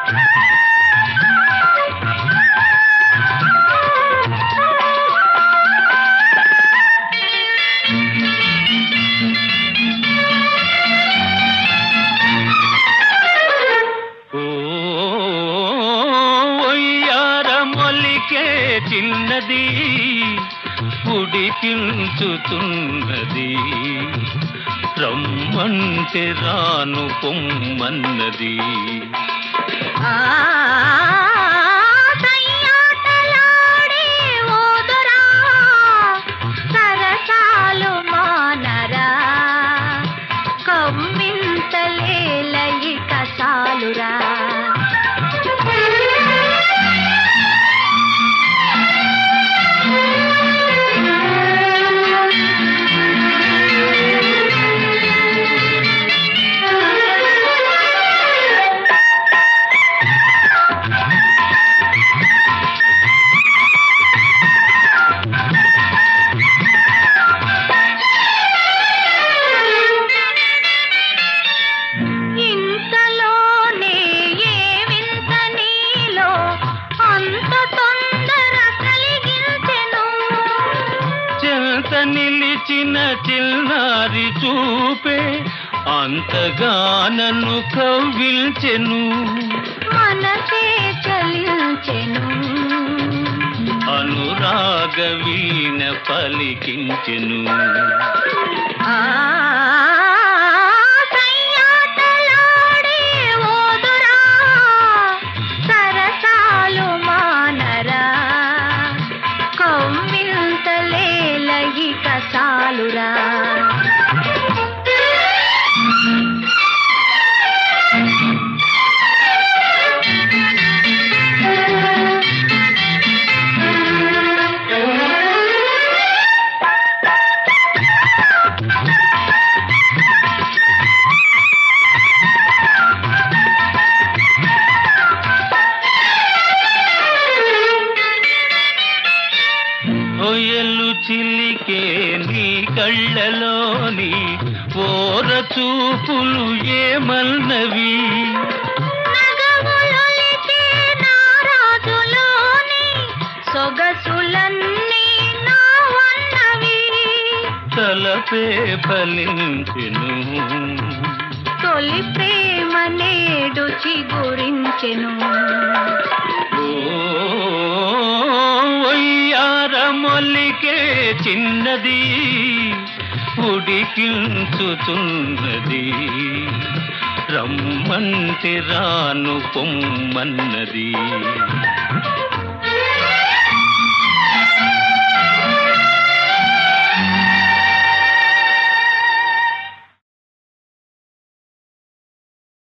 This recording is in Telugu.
ఓ ఒయ్యార మొలికే చిన్నది ఉడికించుతున్నది రమ్మంటే రాను పొమ్మన్నది ఆ సయ్యాటలాడే ఓదరా సరసాలు మానరా కమ్మింతలేలయిక సాలురా ఇంతలోనే ఏ వింత నీలో అంత తొందర కలిగించెను చెంత నిలిచిన చిన్నారి చూపే అంతగానను కవ్విల్చెను మనసే చలించెను అనురాగ వీణ పలికించెను ఆ సయ్యాటలాడే ఓదురా సరసాలు మానరా కమ్మింతలేలయిక సాలురా ఒయలు చిలికే నీ కళ్ళలోని ఓర చూపులు ఏమన్నవి నగములొలికే నా రాజులోని సొగసులన్నీ నా వన్నవి తలపే ఫలించెను తొలి ప్రేమ నేడు చిగురించెను ఓ వయ్యార మొల్లికే చిన్నది ఉడికించుతున్నది రమ్మంటే రాను పొమ్మన్నది